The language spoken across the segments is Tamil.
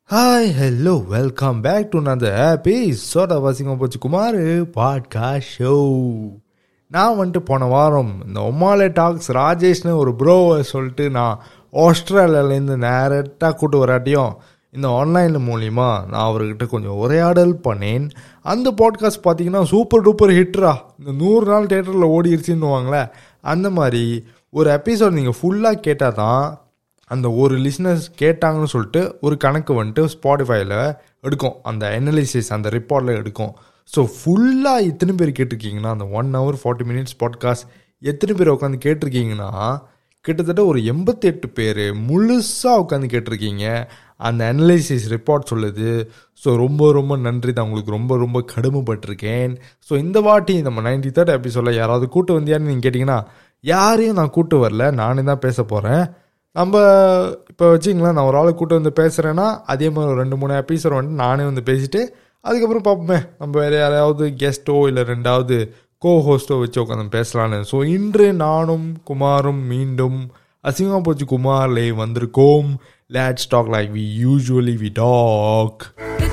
hi hello welcome back to another episode of அசிங்கம் போச்சு குமார் பாட்காஸ்ட் ஷோ நான் வந்துட்டு போன வாரம் இந்த ஒமாலே டாக்ஸ் ராஜேஷ்னு ஒரு ப்ரோவை சொல்லிட்டு நான் ஆஸ்திரேலியாலேருந்து நேரட்டாக கூட்டு வராட்டியும் இந்த ஆன்லைன் மூலிமா நான் அவர்கிட்ட கொஞ்சம் உரையாடல் பண்ணேன் அந்த பாட்காஸ்ட் பார்த்தீங்கன்னா சூப்பர் டூப்பர் ஹிட்ரா இந்த நூறு நாள் தேட்டரில் ஓடிடுச்சுன்னுவாங்களே அந்த மாதிரி ஒரு எபிசோட் நீங்கள் ஃபுல்லாக கேட்டால் தான் அந்த ஒரு லிஸ்னர்ஸ் கேட்டாங்கன்னு சொல்லிட்டு ஒரு கணக்கு வந்துட்டு ஸ்பாட்டிஃபைல எடுக்கும் அந்த அனலிசிஸ் அந்த ரிப்போர்ட்டில் எடுக்கும் ஸோ ஃபுல்லாக எத்தனை பேர் கேட்டிருக்கீங்கன்னா அந்த one hour forty minutes podcast எத்தனை பேர் உட்காந்து கேட்டிருக்கீங்கன்னா கிட்டத்தட்ட ஒரு எண்பத்தி எட்டு பேர் முழுசாக உட்காந்து கேட்டிருக்கீங்க அந்த அனலைசிஸ் ரிப்போர்ட் சொல்லுது ஸோ ரொம்ப ரொம்ப நன்றி தான் உங்களுக்கு ரொம்ப ரொம்ப கடுமைப்பட்டிருக்கேன் ஸோ இந்த வாட்டி நம்ம நைன்டி தேர்ட் எபிசோடில் யாராவது கூட்டு வந்தியான்னு நீங்கள் கேட்டிங்கன்னா யாரையும் நான் கூட்டு வரல நானே தான் பேச போகிறேன் நம்ம இப்போ வச்சிங்களேன் நான் ஒரு ஆளை கூட்டு வந்து பேசுகிறேன்னா அதே மாதிரி ஒரு ரெண்டு மூணு எபிசோட் வந்துட்டு நானே வந்து பேசிட்டு அதுக்கப்புறம் பார்ப்போமே நம்ம வேறு யாரையாவது கெஸ்ட்டோ இல்லை ரெண்டாவது கோ ஹோஸ்ட்டோ வச்சு உட்காந்து பேசலான்னு ஸோ இன்று நானும் குமாரும் மீண்டும் அசிங்கமாக போச்சு குமார்லே வந்திருக்கோம் let's talk like we usually we talk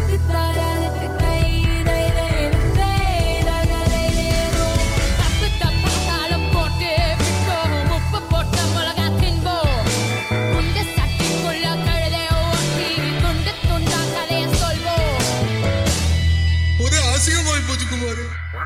ஒரு அசிங்கமாய் போச்சு குமார்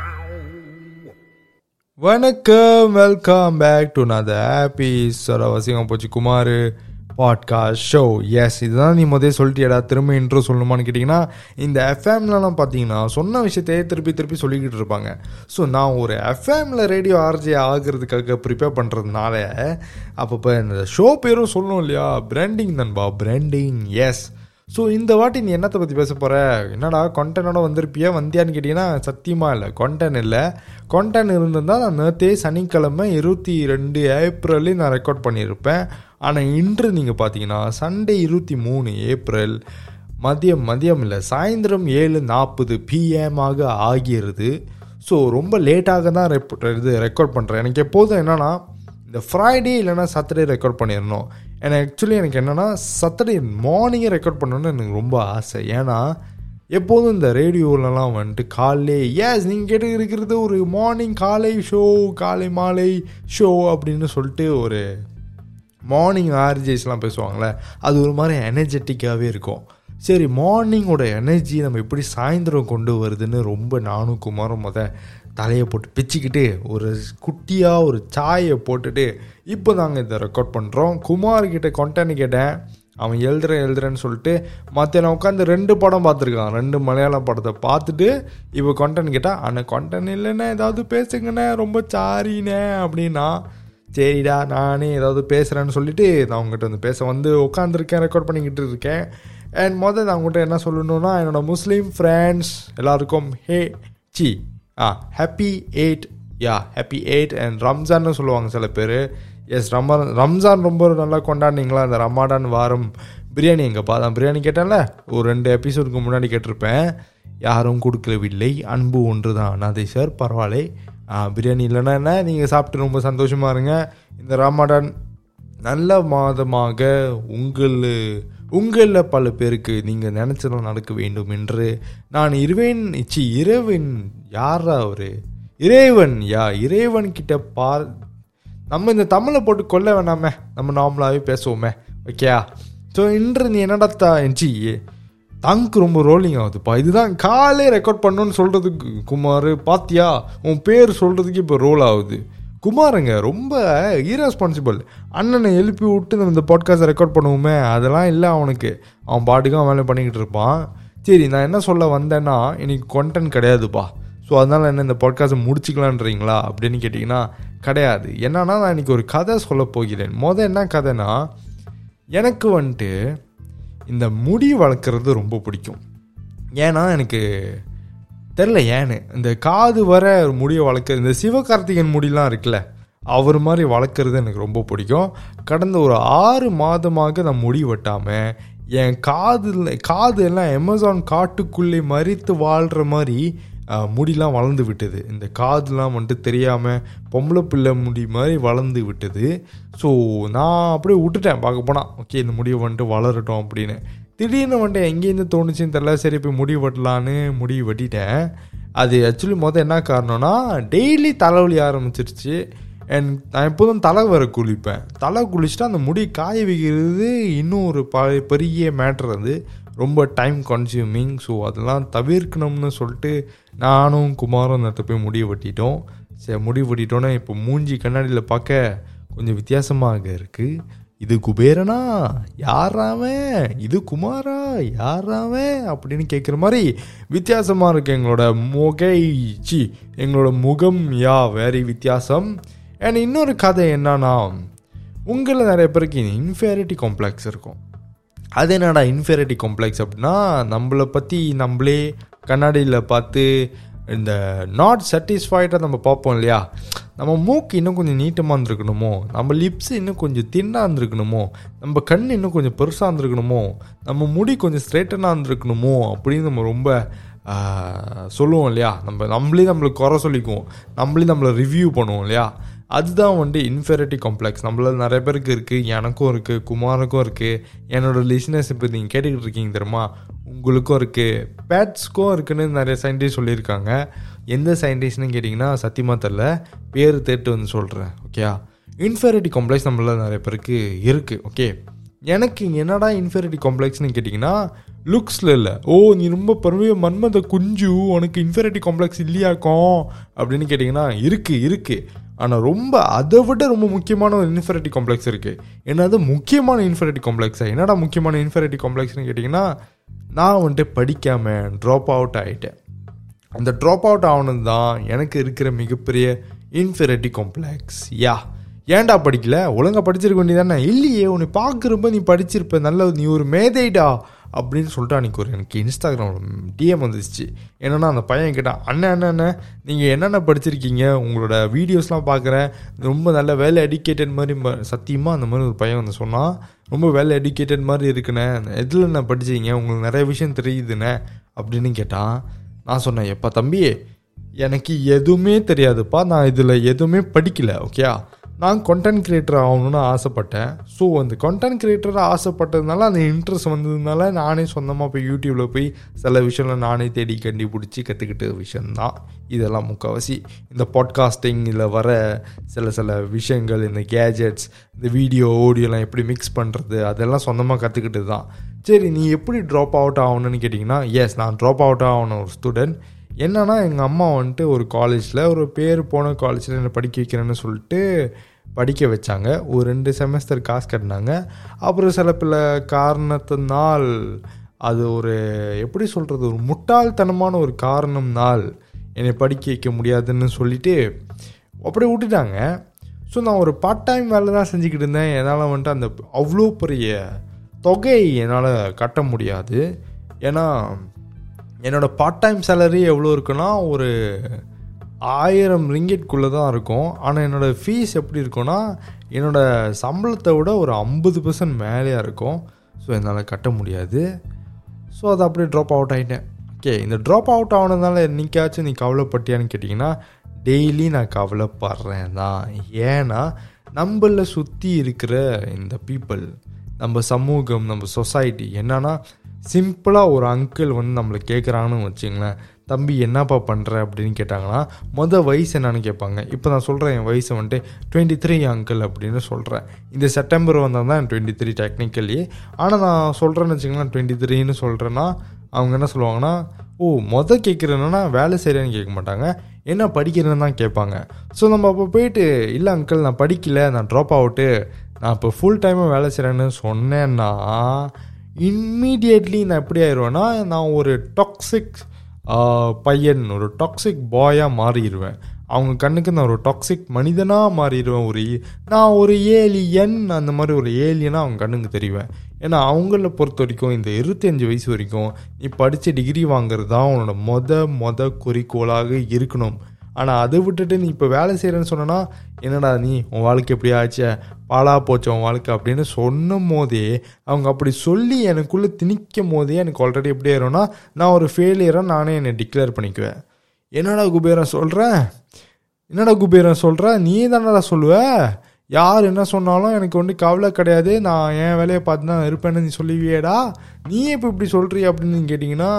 வணக்கம் வெல்கம் பேக் டு நத ஹாப்பி சரவசிங்கம் போச்சு குமார் பாட்காஸ்ட் ஷோ எஸ் இதுதான் நீ முதல்ல சொல்லிட்டியடா திரும்ப இன்ட்ரோ சொல்லணுமான்னு கேட்டிங்கன்னா இந்த எஃப்எம்லலாம் பார்த்தீங்கன்னா சொன்ன விஷயத்தையே திருப்பி திருப்பி சொல்லிக்கிட்டு இருப்பாங்க ஸோ நான் ஒரு எஃப்எம்ல ரேடியோ ஆர்ஜே ஆகிறதுக்காக ப்ரிப்பேர் பண்ணுறதுனால அப்பப்போ இந்த ஷோ பேரும் சொல்லணும் இல்லையா பிராண்டிங் நண்பா பிராண்டிங் எஸ் ஸோ இந்த வாட்டி நீ என்னத்தை பற்றி பேச போகிற என்னடா கொண்டனோட வந்திருப்பியா வந்தியான்னு கேட்டிங்கன்னா சத்தியமாக இல்லை கொண்டன் இல்லை கொண்டன் இருந்திருந்தால் நான் நேற்றே சனிக்கிழமை இருபத்தி ரெண்டு ஏப்ரல்லே நான் ரெக்கார்ட் பண்ணியிருப்பேன் ஆனால் இன்று நீங்கள் பார்த்தீங்கன்னா சண்டே இருபத்தி மூணு ஏப்ரல் மதியம் மதியம் இல்லை சாயந்தரம் ஏழு நாற்பது பிஎம் ஆக ஆகிறது ஸோ ரொம்ப லேட்டாக தான் ரெப் இது ரெக்கார்ட் பண்ணுறேன் எனக்கு எப்போதும் என்னென்னா இந்த ஃப்ரைடே இல்லைன்னா சாட்டர்டே ரெக்கார்ட் பண்ணிடணும் ஏன்னா ஆக்சுவலி எனக்கு என்னென்னா சாட்டர்டே மார்னிங்கே ரெக்கார்ட் பண்ணணும்னு எனக்கு ரொம்ப ஆசை ஏன்னா எப்போதும் இந்த ரேடியோலலாம் வந்துட்டு காலைலே எஸ் நீங்கள் கேட்டு இருக்கிறது ஒரு மார்னிங் காலை ஷோ காலை மாலை ஷோ அப்படின்னு சொல்லிட்டு ஒரு மார்னிங் ஆர்ஜேஸ்லாம் பேசுவாங்களே அது ஒரு மாதிரி எனர்ஜெட்டிக்காகவே இருக்கும் சரி மார்னிங்கோட எனர்ஜி நம்ம எப்படி சாயந்தரம் கொண்டு வருதுன்னு ரொம்ப நானும் குமாரும் முத தலையை போட்டு பிச்சுக்கிட்டு ஒரு குட்டியாக ஒரு சாயை போட்டுட்டு இப்போ நாங்கள் இதை ரெக்கார்ட் பண்ணுறோம் குமார்கிட்ட கொண்டன்னு கேட்டேன் அவன் எழுதுறேன் எழுதுறேன்னு சொல்லிட்டு மற்ற நான் உட்காந்து ரெண்டு படம் பார்த்துருக்கான் ரெண்டு மலையாள படத்தை பார்த்துட்டு இப்போ கொண்டன் கேட்டால் ஆனால் கொண்டன் இல்லைண்ணே ஏதாவது பேசுங்கண்ணே ரொம்ப சாரிண்ணே அப்படின்னா சரிடா நானே ஏதாவது பேசுகிறேன்னு சொல்லிட்டு நான் உங்ககிட்ட வந்து பேச வந்து உட்காந்துருக்கேன் ரெக்கார்ட் பண்ணிக்கிட்டு இருக்கேன் அண்ட் முதல்ல நான் உங்கள்கிட்ட என்ன சொல்லணும்னா என்னோடய முஸ்லீம் ஃப்ரெண்ட்ஸ் எல்லாருக்கும் ஹே சி ஆ ஹாப்பி எயிட் யா ஹாப்பி எயிட் அண்ட் ரம்ஜான்னு சொல்லுவாங்க சில பேர் எஸ் ரம ரம்ஜான் ரொம்ப நல்லா கொண்டாடினீங்களா அந்த ரமாடான் வாரம் பிரியாணி எங்கப்பா தான் பிரியாணி கேட்டேன்ல ஒரு ரெண்டு எபிசோடுக்கு முன்னாடி கேட்டிருப்பேன் யாரும் கொடுக்கவில்லை அன்பு ஒன்று தான் அனாதை சார் பரவாயில்லை பிரியாணி இல்லைன்னா என்ன நீங்கள் சாப்பிட்டு ரொம்ப சந்தோஷமாக இருங்க இந்த ரமாடான் நல்ல மாதமாக உங்கள் உங்களில் பல பேருக்கு நீங்கள் நினச்சதும் நடக்க வேண்டும் என்று நான் இருவேன் சி இறைவன் யாரா அவரு இறைவன் யா இறைவன் கிட்ட பா நம்ம இந்த தமிழை போட்டு கொல்ல வேணாமே நம்ம நார்மலாகவே பேசுவோமே ஓகேயா ஸோ இன்று நீ என்னடா சி தங்க் ரொம்ப ரோலிங் ஆகுதுப்பா இதுதான் காலே ரெக்கார்ட் பண்ணணும்னு சொல்கிறதுக்கு குமார் பாத்தியா உன் பேர் சொல்கிறதுக்கு இப்போ ரோல் ஆகுது குமாருங்க ரொம்ப ஈரெஸ்பான்சிபிள் அண்ணனை எழுப்பி விட்டு நம்ம இந்த பாட்காஸ்ட் ரெக்கார்ட் பண்ணுவோமே அதெல்லாம் இல்லை அவனுக்கு அவன் பாட்டுக்கு அவன் வேலை பண்ணிக்கிட்டு இருப்பான் சரி நான் என்ன சொல்ல வந்தேன்னா இன்னைக்கு கொன்டென்ட் கிடையாதுப்பா ஸோ அதனால் என்ன இந்த பாட்காஸ்ட்டை முடிச்சுக்கலான்றீங்களா அப்படின்னு கேட்டிங்கன்னா கிடையாது என்னன்னா நான் இன்றைக்கி ஒரு கதை சொல்ல போகிறேன் மொதல் என்ன கதைனா எனக்கு வந்துட்டு இந்த முடி வளர்க்குறது ரொம்ப பிடிக்கும் ஏன்னா எனக்கு தெரில ஏன்னு இந்த காது வர முடியை வளர்க்குறது இந்த சிவகார்த்திகேயன் முடியெலாம் இருக்குல்ல அவர் மாதிரி வளர்க்குறது எனக்கு ரொம்ப பிடிக்கும் கடந்த ஒரு ஆறு மாதமாக நான் முடி வெட்டாமல் என் காதில் காது எல்லாம் அமேசான் காட்டுக்குள்ளே மறித்து வாழ்கிற மாதிரி அஹ், முடிலாம் வளர்ந்து விட்டது இந்த காதுலாம் வந்துட்டு தெரியாமல் பொம்பளை பிள்ளை முடி மாதிரி வளர்ந்து விட்டது ஸோ நான் அப்படியே விட்டுட்டேன் பார்க்க போனால் ஓகே இந்த முடியை வந்துட்டு வளரட்டும் அப்படின்னு திடீர்னு வந்துட்டு எங்கேருந்து தோணுச்சுன்னு தெரில சரி போய் முடி வெட்டலான்னு முடி வெட்டிட்டேன் அது ஆக்சுவலி மொதல் என்ன காரணம்னா டெய்லி தலைவலி ஆரம்பிச்சிருச்சு அண்ட் நான் எப்போதும் தலை வர குளிப்பேன் தலை குளிச்சுட்டு அந்த முடி காய வைக்கிறது இன்னும் ஒரு ப பெரிய மேட்ரு அது ரொம்ப டைம் கன்சியூமிங் ஸோ அதெல்லாம் தவிர்க்கணும்னு சொல்லிட்டு நானும் குமாரும் நேற்று போய் முடிய வெட்டிட்டோம் சரி முடி வெட்டிட்டோன்னே இப்போ மூஞ்சி கண்ணாடியில் பார்க்க கொஞ்சம் வித்தியாசமாக இருக்குது இது குபேரனா யாராவன் இது குமாரா யாராவன் அப்படின்னு கேட்குற மாதிரி வித்தியாசமாக இருக்குது எங்களோட முகை சி எங்களோட முகம் யா வெரி வித்தியாசம் அண்ட் இன்னொரு கதை என்னன்னா உங்களில் நிறைய பேருக்கு இன்ஃபேரிட்டி காம்ப்ளெக்ஸ் இருக்கும் அது என்னடா இன்ஃபேரிட்டி காம்ப்ளெக்ஸ் அப்படின்னா நம்மளை பற்றி நம்மளே கண்ணாடியில் பார்த்து இந்த நாட் சாட்டிஸ்ஃபைடாக நம்ம பார்ப்போம் இல்லையா நம்ம மூக்கு இன்னும் கொஞ்சம் நீட்டமாக இருந்திருக்கணுமோ நம்ம லிப்ஸ் இன்னும் கொஞ்சம் தின்னாக இருந்திருக்கணுமோ நம்ம கண் இன்னும் கொஞ்சம் பெருசாக இருந்திருக்கணுமோ நம்ம முடி கொஞ்சம் ஸ்ட்ரெயிட்டனாக இருந்திருக்கணுமோ அப்படின்னு நம்ம ரொம்ப ஆஹ், சொல்லுவோம் இல்லையா நம்ம நம்மளே நம்மளுக்கு குறை சொல்லிக்குவோம் நம்மளே நம்மளை ரிவ்யூ பண்ணுவோம் இல்லையா அதுதான் வந்து இன்ஃபெரிட்டி காம்ப்ளெக்ஸ் நம்மள நிறைய பேருக்கு இருக்குது எனக்கும் இருக்குது குமாருக்கும் இருக்குது என்னோட லிஸ்னஸ் இப்போ நீங்கள் கேட்டுக்கிட்டு இருக்கீங்க தெரியுமா உங்களுக்கும் இருக்குது பேட்ஸ்க்கும் இருக்குன்னு நிறைய சயின்டிஸ்ட் சொல்லியிருக்காங்க எந்த சயின்டிஸ்ட்னு கேட்டிங்கன்னா சத்தியமாக தெரில பேர் தேட்டு வந்து சொல்கிறேன் ஓகேயா இன்ஃபெரிட்டி காம்ப்ளெக்ஸ் நம்மள நிறைய பேருக்கு இருக்குது ஓகே எனக்கு என்னடா இன்ஃபெரிட்டி காம்ப்ளெக்ஸ்னு கேட்டிங்கன்னா லுக்ஸில் இல்லை ஓ நீ ரொம்ப பெருமையாக மன்மத குஞ்சு உனக்கு இன்ஃபெரிட்டி காம்ப்ளெக்ஸ் இல்லையாக்கும் அப்படின்னு கேட்டிங்கன்னா இருக்குது இருக்குது ஆனால் ரொம்ப அதை விட ரொம்ப முக்கியமான ஒரு இன்ஃபெரிட்டி காம்ப்ளெக்ஸ் இருக்குது என்னது முக்கியமான இன்ஃபெரிட்டி காம்ப்ளெக்ஸா என்னடா முக்கியமான இன்ஃபெரிட்டி காம்ப்ளெக்ஸ்னு கேட்டிங்கன்னா நான் வந்துட்டு படிக்காமல் ட்ராப் அவுட் ஆகிட்டேன் அந்த ட்ராப் அவுட் ஆனது தான் எனக்கு இருக்கிற மிகப்பெரிய இன்ஃபெரிட்டி காம்ப்ளெக்ஸ் யா ஏன்டா படிக்கல ஒழுங்கா படிச்சிருக்க வேண்டியதானே இல்லையே உன்னை பார்க்குறப்ப நீ படிச்சிருப்ப நல்ல நீ ஒரு மேதைடா அப்படின்னு சொல்லிட்டு அன்றைக்கி ஒரு எனக்கு இன்ஸ்டாகிராமில் டிஎம் வந்துச்சு என்னன்னா அந்த பையன் கேட்டான் அண்ணன் அண்ணன் அண்ணன் நீங்கள் என்னென்ன படிச்சிருக்கீங்க உங்களோட வீடியோஸ்லாம் பார்க்குறேன் ரொம்ப நல்ல வேலை எடிக்கேட்டட் மாதிரி ம- சத்தியமாக அந்த மாதிரி ஒரு பையன் வந்து சொன்னான் ரொம்ப வெல் எடிக்கேட்டட் மாதிரி இருக்குண்ணே எதில் என்ன படிச்சீங்க உங்களுக்கு நிறைய விஷயம் தெரியுதுண்ணே அப்படின்னு கேட்டான் நான் சொன்னேன் எப்பா தம்பி எனக்கு எதுவுமே தெரியாதுப்பா நான் இதில் எதுவுமே படிக்கல ஓகேயா நான் கண்டென்ட் கிரியேட்டர் ஆகணும்னு ஆசைப்பட்டேன் ஸோ அந்த கண்டென்ட் கிரியேட்டராக ஆசைப்பட்டதுனால அந்த இன்ட்ரெஸ்ட் வந்ததுனால நானே சொந்தமாக போய் யூடியூப்பில் போய் சில விஷயம்லாம் நானே தேடி கண்டுபிடிச்சி கற்றுக்கிட்ட விஷயந்தான் இதெல்லாம் முக்கால்வாசி இந்த பாட்காஸ்டிங் இதில் வர சில சில விஷயங்கள் இந்த கேஜெட்ஸ் இந்த வீடியோ ஆடியோலாம் எப்படி மிக்ஸ் பண்ணுறது அதெல்லாம் சொந்தமாக கற்றுக்கிட்டு தான் சரி நீ எப்படி ட்ராப் அவுட் ஆகணும்னு கேட்டிங்கன்னா எஸ் நான் ட்ராப் அவுட் ஆகணும் ஒரு ஸ்டூடெண்ட் என்னன்னா எங்கள் அம்மா வந்துட்டு ஒரு காலேஜில் ஒரு பேர் போன காலேஜில் என்னை படிக்க வைக்கிறேன்னு சொல்லிட்டு படிக்க வச்சாங்க ஒரு ரெண்டு செமஸ்டர் காசு கட்டினாங்க அப்புறம் சில பல காரணத்தினால் அது ஒரு எப்படி சொல்கிறது ஒரு முட்டாள்தனமான ஒரு காரணம்னால் என்னை படிக்க வைக்க முடியாதுன்னு சொல்லிட்டு அப்படியே விட்டுட்டாங்க ஸோ நான் ஒரு பார்ட் டைம் வேலை தான் செஞ்சுக்கிட்டு இருந்தேன் என்னால் வந்துட்டு அந்த அவ்வளோ பெரிய தொகை என்னால் கட்ட முடியாது ஏன்னா என்னோட பார்ட் டைம் சேலரி எவ்வளோ இருக்குன்னா ஒரு ஆயிரம் ரிங்கெட்குள்ளே தான் இருக்கும் ஆனால் என்னோடய ஃபீஸ் எப்படி இருக்கும்னா என்னோடய சம்பளத்தை விட ஒரு ஐம்பது பர்சன்ட் மேலேயாக இருக்கும் ஸோ என்னால் கட்ட முடியாது ஸோ அதை அப்படியே ட்ராப் அவுட் ஆகிட்டேன் ஓகே இந்த ட்ராப் அவுட் ஆனதுனால என்னைக்காச்சும் நீ கவலைப்பட்டியான்னு கேட்டிங்கன்னா டெய்லி நான் கவலைப்படுறேன் தான் ஏன்னா நம்மள சுற்றி இருக்கிற இந்த பீப்புள் நம்ம சமூகம் நம்ம சொசைட்டி என்னன்னா சிம்பிளாக ஒரு அங்கிள் வந்து நம்மளை கேட்குறாங்கன்னு வச்சுங்களேன் தம்பி என்னப்பா பண்ணுற அப்படின்னு கேட்டாங்கன்னா மொதல் வயசு என்னன்னு கேட்பாங்க இப்போ நான் சொல்கிறேன் என் வயசு வந்துட்டு டுவெண்ட்டி த்ரீ அங்கிள் அப்படின்னு சொல்கிறேன் இந்த செப்டம்பர் வந்தால் தான் டுவெண்ட்டி த்ரீ டெக்னிக்கலி ஆனால் நான் சொல்கிறேன்னு வச்சுங்களேன் டுவெண்ட்டி த்ரீன்னு சொல்கிறேன்னா அவங்க என்ன சொல்லுவாங்கன்னா ஓ மொதல் கேட்குறேன்னா வேலை செய்கிறேன்னு கேட்க மாட்டாங்க என்ன படிக்கிறேன்னு தான் கேட்பாங்க ஸோ நம்ம அப்போ போயிட்டு இல்லை அங்கிள் நான் படிக்கல நான் ட்ராப் அவுட்டு நான் இப்போ ஃபுல் டைமாக வேலை செய்கிறேன்னு சொன்னேன்னா இம்மீடியட்லி நான் எப்படி ஆயிடுவேன்னா நான் ஒரு டாக்ஸிக் பையன் ஒரு டாக்ஸிக் பாயாக மாறிடுவேன் அவங்க கண்ணுக்கு நான் ஒரு டாக்ஸிக் மனிதனாக மாறிடுவேன் ஒரு ஏ- நான் ஒரு ஏலியன் அந்த மாதிரி ஒரு ஏலியனாக அவங்க கண்ணுக்கு தெரிவேன் ஏன்னா அவங்கள பொறுத்த வரைக்கும் இந்த இருபத்தஞ்சு வயசு வரைக்கும் நீ படித்த டிகிரி வாங்குறது தான் உன்னோட மொத மொத குறிக்கோளாக இருக்கணும் ஆனால் அதை விட்டுட்டு நீ இப்போ வேலை செய்கிறேன்னு சொன்னனா என்னடா நீ உன் வாழ்க்கை எப்படி ஆச்சே பாலா போச்சு உன் வாழ்க்கை அப்படின்னு சொன்னும் போதே அவங்க அப்படி சொல்லி எனக்குள்ளே திணிக்கும் போதே எனக்கு ஆல்ரெடி எப்படி ஆயிரும்னா நான் ஒரு ஃபெயிலியராக நானே என்னை டிக்ளேர் பண்ணிக்குவேன் என்னடா குபேரா சொல்கிறேன் என்னடா குபேரன் சொல்கிற நீ தானடா சொல்லுவ யார் என்ன சொன்னாலும் எனக்கு ஒன்றும் கவலை கிடையாது நான் என் வேலையை பார்த்து தான் இருப்பேன்னு நீ சொல்லுவியேடா நீ இப்போ இப்படி சொல்கிறிய அப்படின்னு நீங்க கேட்டிங்கன்னா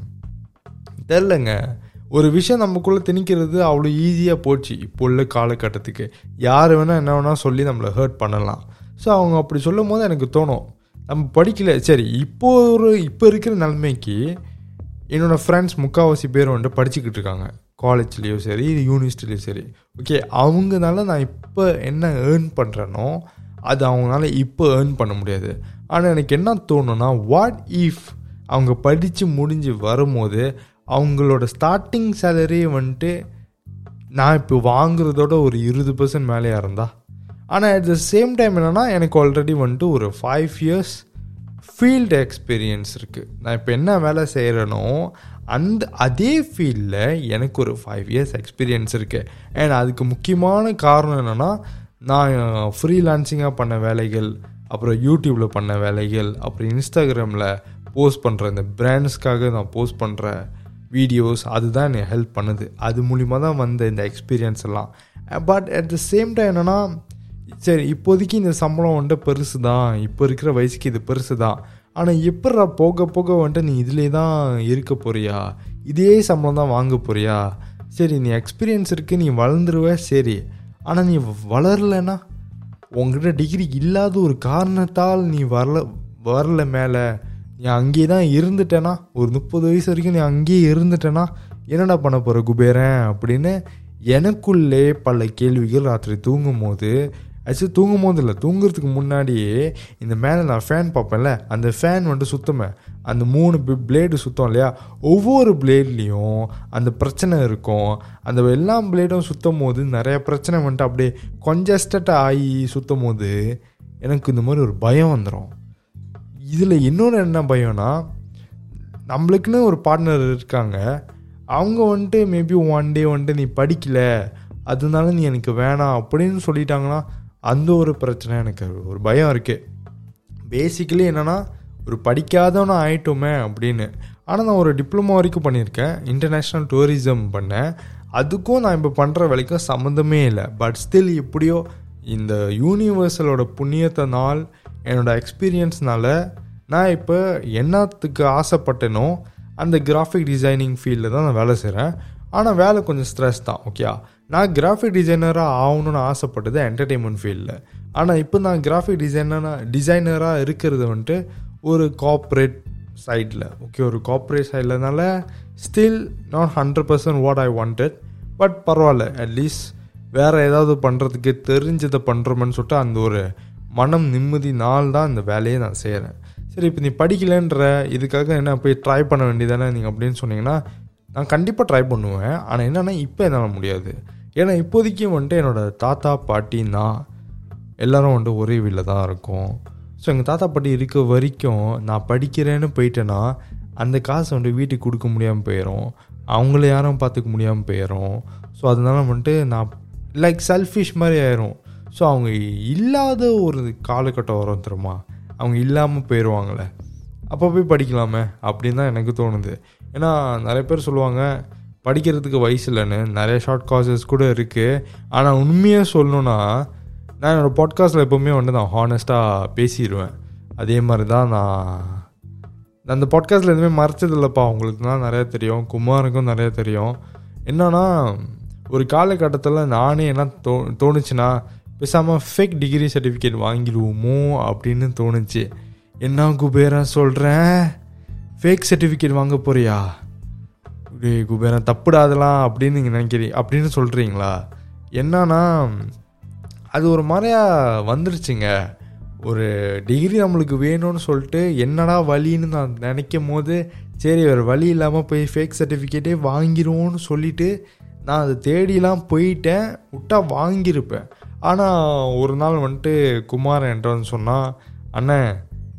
தெரிலங்க ஒரு விஷயம் நமக்குள்ளே திணிக்கிறது அவ்வளோ ஈஸியாக போச்சு இப்போ உள்ள காலகட்டத்துக்கு யார் வேணால் என்ன வேணால் சொல்லி நம்மளை ஹர்ட் பண்ணலாம் ஸோ அவங்க அப்படி சொல்லும் போது எனக்கு தோணும் நம்ம படிக்கல சரி இப்போ ஒரு இப்போ இருக்கிற நிலைமைக்கு என்னோடய ஃப்ரெண்ட்ஸ் முக்கால்வாசி பேர் வந்துட்டு படிச்சுக்கிட்டு இருக்காங்க காலேஜ்லேயும் சரி யூனிவர்சிட்டிலையும் சரி ஓகே அவங்கனால நான் இப்போ என்ன ஏர்ன் பண்ணுறேனோ அது அவங்களால இப்போ ஏர்ன் பண்ண முடியாது ஆனால் எனக்கு என்ன தோணுன்னா வாட் இஃப் அவங்க படித்து முடிஞ்சு வரும்போது அவங்களோட ஸ்டார்டிங் சேலரி வந்துட்டு நான் இப்போ வாங்குறதோட ஒரு இருபது பர்சன்ட் மேலேயா இருந்தா ஆனால் அட் த சேம் டைம் என்னென்னா எனக்கு ஆல்ரெடி வந்துட்டு ஒரு ஃபைவ் இயர்ஸ் ஃபீல்டு எக்ஸ்பீரியன்ஸ் இருக்குது நான் இப்போ என்ன வேலை செய்கிறேனோ அந்த அதே ஃபீல்டில் எனக்கு ஒரு ஃபைவ் இயர்ஸ் எக்ஸ்பீரியன்ஸ் இருக்குது அண்ட் அதுக்கு முக்கியமான காரணம் என்னென்னா நான் ஃப்ரீலான்சிங்காக பண்ண வேலைகள் அப்புறம் யூடியூப்பில் பண்ண வேலைகள் அப்புறம் இன்ஸ்டாகிராமில் போஸ்ட் பண்ணுற இந்த பிராண்ட்ஸ்க்காக நான் போஸ்ட் பண்ணுற வீடியோஸ் அதுதான் என்னை ஹெல்ப் பண்ணுது அது மூலிமா தான் வந்த இந்த எக்ஸ்பீரியன்ஸ் எல்லாம் but at the same time என்னென்னா சரி இப்போதைக்கு இந்த சம்பளம் வந்துட்டு பெருசு தான் இப்போ இருக்கிற வயசுக்கு இது பெருசு தான் ஆனால் எப்பட்றா போக போக வந்துட்டு நீ இதிலே தான் இருக்க போறியா இதே சம்பளம் தான் வாங்க போறியா சரி நீ எக்ஸ்பீரியன்ஸ் இருக்குது நீ வளர்ந்துருவ சரி ஆனால் நீ வளரலைன்னா உங்ககிட்ட டிகிரி இல்லாத ஒரு காரணத்தால் நீ வரல வரல மேலே நீ அங்கேயே தான் இருந்துட்டேனா ஒரு முப்பது வயசு வரைக்கும் நீ அங்கேயே இருந்துட்டேனா என்னடா பண்ண போகிற குபேரன் அப்படின்னு எனக்குள்ளே பல கேள்விகள் ராத்திரி தூங்கும் போது ஆக்சுவலி தூங்கும் போது இல்லை தூங்குறதுக்கு முன்னாடியே இந்த மேலே நான் ஃபேன் பார்ப்பேன்ல அந்த ஃபேன் வந்துட்டு சுத்தமே அந்த மூணு பிளேடு சுத்தம் இல்லையா ஒவ்வொரு பிளேட்லேயும் அந்த பிரச்சனை இருக்கும் அந்த எல்லா பிளேடும் சுத்தம் போது நிறைய பிரச்சனை வந்துட்டு அப்படியே கொஞ்சஸ்டட்டாக ஆகி சுத்தம் போது எனக்கு இந்த மாதிரி ஒரு பயம் வந்துடும் இதில் இன்னொன்று என்ன பயம்னா நம்மளுக்குன்னு ஒரு பார்ட்னர் இருக்காங்க அவங்க வந்துட்டு மேபி ஒன் டே வந்துட்டு நீ படிக்கல அதனால நீ எனக்கு வேணாம் அப்படின்னு சொல்லிட்டாங்கன்னா அந்த ஒரு பிரச்சனை எனக்கு ஒரு பயம் இருக்குது பேசிக்கலி என்னென்னா ஒரு படிக்காதவனா ஆயிட்டோமே அப்படின்னு ஆனால் நான் ஒரு டிப்ளமோ வரைக்கும் பண்ணியிருக்கேன் இன்டர்நேஷ்னல் டூரிசம் பண்ணேன் அதுக்கும் நான் இப்போ பண்ணுற வேலைக்கும் சம்மந்தமே இல்லை பட் ஸ்டில் எப்படியோ இந்த யூனிவர்சலோட புண்ணியத்தினால் என்னோடய எக்ஸ்பீரியன்ஸ்னால நான் இப்போ என்னத்துக்கு ஆசைப்பட்டேனோ அந்த கிராஃபிக் டிசைனிங் ஃபீல்டில் தான் நான் வேலை செய்கிறேன் ஆனால் வேலை கொஞ்சம் ஸ்ட்ரெஸ் தான் ஓகே நான் கிராஃபிக் டிசைனராக ஆகணும்னு ஆசைப்பட்டது என்டர்டெயின்மெண்ட் ஃபீல்டில் ஆனால் இப்போ நான் கிராஃபிக் டிசைனராக டிசைனராக இருக்கிறது வந்துட்டு ஒரு கார்ப்ரேட் சைடில் ஓகே ஒரு கார்ப்ரேட் சைட்லனால still not hundred percent what I wanted but பரவாயில்ல அட்லீஸ்ட் வேறு ஏதாவது பண்ணுறதுக்கு தெரிஞ்சதை பண்ணுறோமன்னு சொல்லிட்டு அந்த ஒரு மனம் நிம்மதி நாள் தான் இந்த வேலையை நான் செய்கிறேன் சரி இப்போ நீ படிக்கலைன்ற இதுக்காக என்ன போய் ட்ரை பண்ண வேண்டியதானே நீங்கள் அப்படின்னு சொன்னீங்கன்னா நான் கண்டிப்பாக ட்ரை பண்ணுவேன் ஆனால் என்னென்னா இப்போ என்னால் முடியாது ஏன்னா இப்போதைக்கு வந்துட்டு என்னோடய தாத்தா பாட்டி நான் எல்லோரும் வந்துட்டு ஒரே வீட்டில் தான் இருக்கோம் ஸோ எங்கள் தாத்தா பாட்டி இருக்க வரைக்கும் நான் படிக்கிறேன்னு போயிட்டேன்னா அந்த காசை வந்துட்டு வீட்டுக்கு கொடுக்க முடியாமல் போயிடும் அவங்கள யாரும் பார்த்துக்க முடியாமல் போயிடும் ஸோ அதனால வந்துட்டு நான் லைக் செல்ஃபிஷ் மாதிரி ஆயிரும் ஸோ அவங்க இல்லாத ஒரு காலகட்டம் வரும் தெரியுமா அவங்க இல்லாமல் போயிடுவாங்களே அப்போ போய் படிக்கலாமே அப்படின்னு தான் எனக்கு தோணுது ஏன்னா நிறைய பேர் சொல்லுவாங்க படிக்கிறதுக்கு வயசு இல்லைன்னு நிறைய ஷார்ட் காசஸ் கூட இருக்குது ஆனால் உண்மையாக சொல்லணுன்னா நான் என்னோடய பாட்காஸ்ட்டில் எப்போவுமே வந்து நான் ஹானஸ்ட்டாக பேசிடுவேன் அதே மாதிரி தான் நான் அந்த பாட்காஸ்ட்டில் எதுவுமே மறைச்சது இல்லைப்பா உங்களுக்கு தான் நிறையா தெரியும் குமாருக்கும் நிறையா தெரியும் என்னன்னா ஒரு காலகட்டத்தில் நானே என்ன தோ தோணுச்சுன்னா பேசாமல் ஃபேக் டிகிரி சர்டிஃபிகேட் வாங்கிடுவோமோ அப்படின்னு தோணுச்சு என்ன குபேரா சொல்கிறேன் ஃபேக் சர்டிஃபிகேட் வாங்க போறியா டே குபேரா தப்புடாதலாம் அப்படின்னு நீங்கள் நினைக்கிறீங்க அப்படின்னு சொல்கிறீங்களா என்னன்னா அது ஒரு மாதிரியா வந்துருச்சுங்க ஒரு டிகிரி நம்மளுக்கு வேணும்னு சொல்லிட்டு என்னடா வழின்னு நான் நினைக்கும் போது சரி வேறு வழி இல்லாமல் போய் ஃபேக் சர்டிஃபிகேட்டே வாங்கிடுவோன்னு சொல்லிட்டு நான் அதை தேடிலாம் போயிட்டேன் விட்டா வாங்கியிருப்பேன் ஆனால் ஒரு நாள் வந்துட்டு குமார் என்றான்னு சொன்னால் அண்ணன்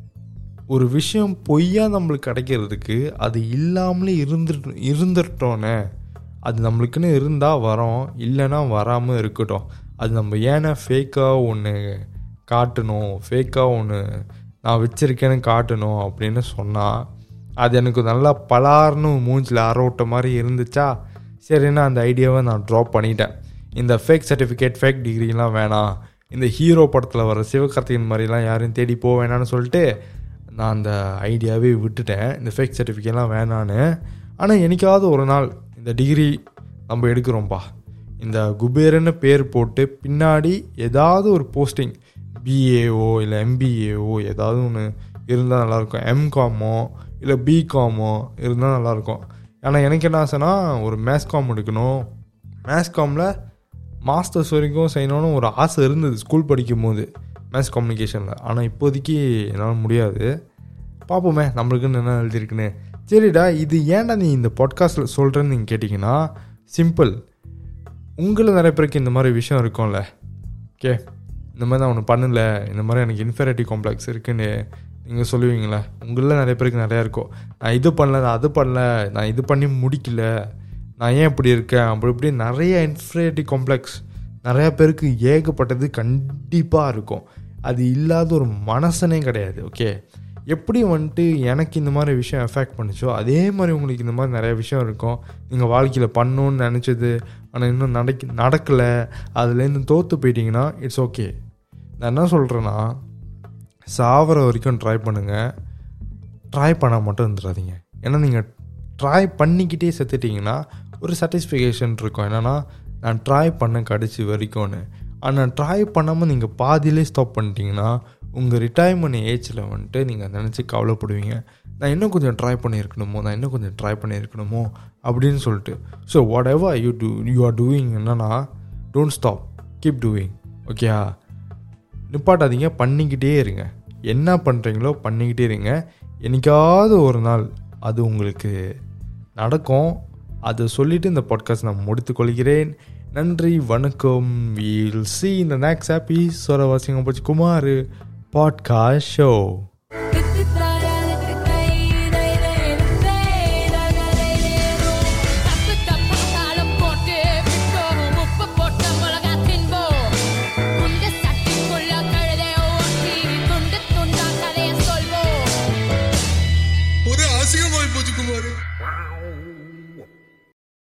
ஒரு விஷயம் பொய்யா நம்மளுக்கு கிடைக்கிறதுக்கு அது இல்லாமலே இருந்துட்டு இருந்துட்டோன்னே அது நம்மளுக்குன்னு இருந்தால் வரோம் இல்லைன்னா வராமல் இருக்கட்டும் அது நம்ம ஏன்னா ஃபேக்காக ஒன்று காட்டணும் ஃபேக்காக ஒன்று நான் வச்சுருக்கேன்னு காட்டணும் அப்படின்னு சொன்னால் அது எனக்கு நல்லா பலார்னு மூஞ்சில் அரோட்ட மாதிரி இருந்துச்சா சரின்னா அந்த ஐடியாவை நான் ட்ராப் பண்ணிட்டேன் இந்த ஃபேக் சர்டிஃபிகேட் ஃபேக் டிகிரிலாம் வேணாம் இந்த ஹீரோ படத்தில் வர சிவகார்த்திகேயன் மாதிரிலாம் யாரையும் தேடி போக வேணான்னு சொல்லிட்டு நான் அந்த ஐடியாவே விட்டுட்டேன் இந்த ஃபேக் சர்டிஃபிகேட்லாம் வேணான்னு ஆனால் என்னைக்காவது ஒரு நாள் இந்த டிகிரி நம்ம எடுக்கிறோம்ப்பா இந்த குபேரன்னு பேர் போட்டு பின்னாடி ஏதாவது ஒரு போஸ்டிங் பிஏஓ இல்லை எம்பிஏஓ ஏதாவது ஒன்று இருந்தால் நல்லாயிருக்கும் எம்காமோ இல்லை பிகாமோ இருந்தால் நல்லாயிருக்கும் ஆனால் எனக்கு என்ன ஆசைன்னா ஒரு மேஸ்காம் எடுக்கணும் மேஸ்காமில் மாஸ்டர்ஸ் வரைக்கும் செய்யணும்னு ஒரு ஆசை இருந்தது ஸ்கூல் படிக்கும் போது மேத்ஸ் கம்யூனிகேஷனில் ஆனால் இப்போதைக்கு என்னால் முடியாது பார்ப்போமே நம்மளுக்குன்னு என்ன எழுதியிருக்குன்னு சரிடா இது ஏன்டா நீ இந்த பாட்காஸ்ட்டில் சொல்கிறேன்னு நீங்கள் கேட்டிங்கன்னா சிம்பிள் உங்களில் நிறைய பேருக்கு இந்த மாதிரி விஷயம் இருக்கும்ல ஓகே இந்த மாதிரி நான் ஒன்று பண்ணல இந்த மாதிரி எனக்கு இன்ஃபெரிட்டி காம்ப்ளெக்ஸ் இருக்குன்னு நீங்கள் சொல்லுவீங்களே உங்களில் நிறைய பேருக்கு நிறையா இருக்கும் நான் இது பண்ணல நான் அது பண்ணல நான் இது பண்ணி முடிக்கல நான் ஏன் இப்படி இருக்கேன் அப்படி இப்படி நிறைய இன்ஃபெரிட்டி காம்ப்ளெக்ஸ் நிறையா பேருக்கு ஏகப்பட்டது கண்டிப்பாக இருக்கும் அது இல்லாத ஒரு மனசனே கிடையாது ஓகே எப்படி வந்துட்டு எனக்கு இந்த மாதிரி விஷயம் எஃபெக்ட் பண்ணுச்சோ அதே மாதிரி உங்களுக்கு இந்த மாதிரி நிறைய விஷயம் இருக்கும் நீங்கள் வாழ்க்கையில் பண்ணணுன்னு நினச்சது ஆனால் இன்னும் நடக்க நடக்கலை அதுலேருந்து தோற்று போயிட்டீங்கன்னா இட்ஸ் ஓகே நான் என்ன சொல்கிறேன்னா சாவர வரைக்கும் ட்ரை பண்ணுங்கள் ட்ரை பண்ணால் மட்டும் இருந்துடாதீங்க ஏன்னா நீங்கள் ட்ரை பண்ணிக்கிட்டே செத்துட்டிங்கன்னா ஒரு சாட்டிஸ்ஃபிகேஷன் இருக்கும் என்னென்னா நான் ட்ரை பண்ண கடைசி வரைக்கும்னு ஆனால் ட்ரை பண்ணாமல் நீங்கள் பாதியிலே ஸ்டாப் பண்ணிட்டீங்கன்னா உங்கள் ரிட்டையர்மெண்ட் ஏஜில் வந்துட்டு நீங்கள் நினச்சி கவலைப்படுவீங்க நான் இன்னும் கொஞ்சம் ட்ரை பண்ணியிருக்கணுமோ நான் இன்னும் கொஞ்சம் ட்ரை பண்ணியிருக்கணுமோ அப்படின்னு சொல்லிட்டு so whatever you do you are doing என்னன்னா டோன்ட் ஸ்டாப் கீப் டூயிங் ஓகேயா நிப்பாட்டாதீங்க பண்ணிக்கிட்டே இருங்க என்ன பண்ணுறீங்களோ பண்ணிக்கிட்டே இருங்க என்னைக்காவது ஒரு நாள் அது உங்களுக்கு நடக்கும் அதை சொல்லிவிட்டு இந்த பாட்காஸ்ட் நான் முடித்து கொள்கிறேன் நன்றி வணக்கம் வீல் சி இந்த நெக்ஸ்ட் ஹாப்பி சொரவாசிங்க போச்சு குமார் பாட்காஸ்ட் ஷோ ஒரு அசிங்கமாய் போச்சு குமாரு